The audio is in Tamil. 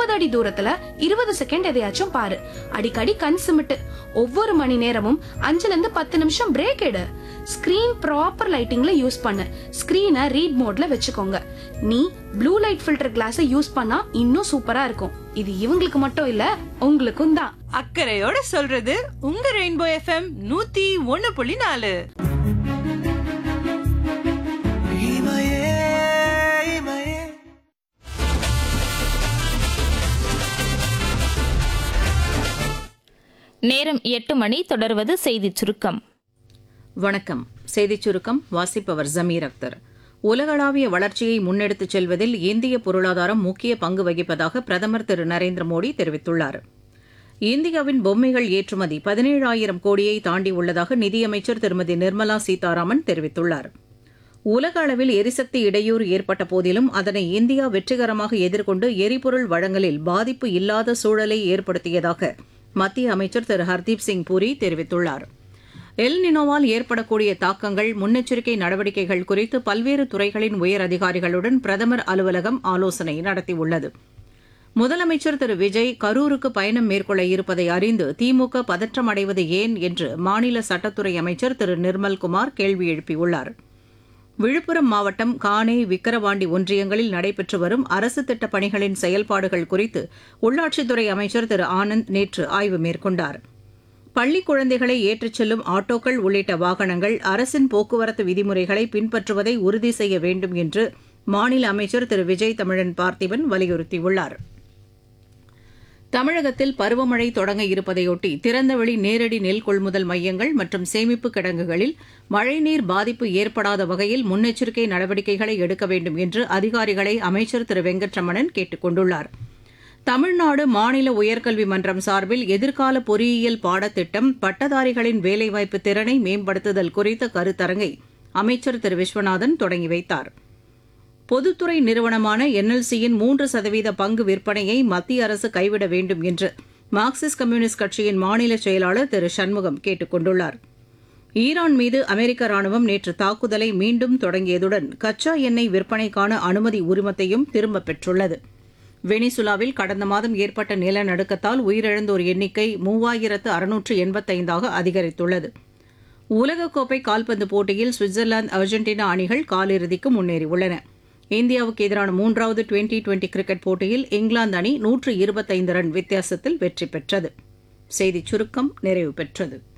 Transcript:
இருபது அடி தூரத்துல இருபது செகண்ட் எதையாச்சும் பாரு அடிக்கடி கண் சிமிட்டு ஒவ்வொரு மணி நேரமும் அஞ்சுல இருந்து பத்து நிமிஷம் பிரேக் எடு ஸ்கிரீன் ப்ராப்பர் லைட்டிங்ல யூஸ் பண்ணு ஸ்கிரீனை ரீட் மோட்ல வச்சுக்கோங்க நீ ப்ளூ லைட் ஃபில்டர் கிளாஸை யூஸ் பண்ணா இன்னும் சூப்பரா இருக்கும் இது இவங்களுக்கு மட்டும் இல்ல உங்களுக்கும் தான் அக்கறையோட சொல்றது உங்க ரெயின்போ எஃப்எம் நூத்தி ஒண்ணு புள்ளி நாலு நேரம் எட்டு மணி தொடர்வது செய்திச் சுருக்கம் வணக்கம் செய்திச் சுருக்கம் வாசிப்பவர் ஜமீர் அக்தர் உலகளாவிய வளர்ச்சியை முன்னெடுத்துச் செல்வதில் இந்திய பொருளாதாரம் முக்கிய பங்கு வகிப்பதாக பிரதமர் திரு நரேந்திர மோடி தெரிவித்துள்ளார் இந்தியாவின் பொம்மைகள் ஏற்றுமதி பதினேழாயிரம் கோடியை தாண்டியுள்ளதாக நிதியமைச்சர் திருமதி நிர்மலா சீதாராமன் தெரிவித்துள்ளார் உலக அளவில் எரிசக்தி இடையூறு ஏற்பட்ட போதிலும் அதனை இந்தியா வெற்றிகரமாக எதிர்கொண்டு எரிபொருள் வழங்கலில் பாதிப்பு இல்லாத சூழலை ஏற்படுத்தியதாக மத்திய அமைச்சர் திரு ஹர்தீப் சிங் பூரி தெரிவித்துள்ளார் எல் நினோவால் ஏற்படக்கூடிய தாக்கங்கள் முன்னெச்சரிக்கை நடவடிக்கைகள் குறித்து பல்வேறு துறைகளின் உயர் அதிகாரிகளுடன் பிரதமர் அலுவலகம் ஆலோசனை நடத்தியுள்ளது முதலமைச்சர் திரு விஜய் கரூருக்கு பயணம் மேற்கொள்ள இருப்பதை அறிந்து திமுக பதற்றம் அடைவது ஏன் என்று மாநில சட்டத்துறை அமைச்சர் திரு நிர்மல்குமார் கேள்வி எழுப்பியுள்ளார் விழுப்புரம் மாவட்டம் காணே விக்கிரவாண்டி ஒன்றியங்களில் நடைபெற்று வரும் அரசு திட்டப் பணிகளின் செயல்பாடுகள் குறித்து உள்ளாட்சித்துறை அமைச்சர் திரு ஆனந்த் நேற்று ஆய்வு மேற்கொண்டார் பள்ளி குழந்தைகளை ஏற்றிச் செல்லும் ஆட்டோக்கள் உள்ளிட்ட வாகனங்கள் அரசின் போக்குவரத்து விதிமுறைகளை பின்பற்றுவதை உறுதி செய்ய வேண்டும் என்று மாநில அமைச்சர் திரு விஜய் தமிழன் பார்த்திபன் வலியுறுத்தியுள்ளார் தமிழகத்தில் பருவமழை தொடங்க இருப்பதையொட்டி திறந்தவெளி நேரடி நெல் கொள்முதல் மையங்கள் மற்றும் சேமிப்பு கிடங்குகளில் மழைநீர் பாதிப்பு ஏற்படாத வகையில் முன்னெச்சரிக்கை நடவடிக்கைகளை எடுக்க வேண்டும் என்று அதிகாரிகளை அமைச்சர் திரு வெங்கட்ரமணன் கேட்டுக் கொண்டுள்ளார் தமிழ்நாடு மாநில உயர்கல்வி மன்றம் சார்பில் எதிர்கால பொறியியல் பாடத்திட்டம் பட்டதாரிகளின் வேலைவாய்ப்பு திறனை மேம்படுத்துதல் குறித்த கருத்தரங்கை அமைச்சர் திரு விஸ்வநாதன் தொடங்கி வைத்தார் பொதுத்துறை நிறுவனமான என்எல்சியின் மூன்று சதவீத பங்கு விற்பனையை மத்திய அரசு கைவிட வேண்டும் என்று மார்க்சிஸ்ட் கம்யூனிஸ்ட் கட்சியின் மாநில செயலாளர் திரு சண்முகம் கேட்டுக் கொண்டுள்ளார் ஈரான் மீது அமெரிக்க ராணுவம் நேற்று தாக்குதலை மீண்டும் தொடங்கியதுடன் கச்சா எண்ணெய் விற்பனைக்கான அனுமதி உரிமத்தையும் திரும்பப் பெற்றுள்ளது வெனிசுலாவில் கடந்த மாதம் ஏற்பட்ட நிலநடுக்கத்தால் உயிரிழந்தோர் எண்ணிக்கை மூவாயிரத்து அறுநூற்று எண்பத்தைந்தாக அதிகரித்துள்ளது உலகக்கோப்பை கால்பந்து போட்டியில் சுவிட்சர்லாந்து அர்ஜென்டினா அணிகள் காலிறுதிக்கு முன்னேறியுள்ளன இந்தியாவுக்கு எதிரான மூன்றாவது டுவெண்டி டுவெண்டி கிரிக்கெட் போட்டியில் இங்கிலாந்து அணி நூற்று இருபத்தைந்து ரன் வித்தியாசத்தில் வெற்றி பெற்றது செய்திச் சுருக்கம் நிறைவு பெற்றது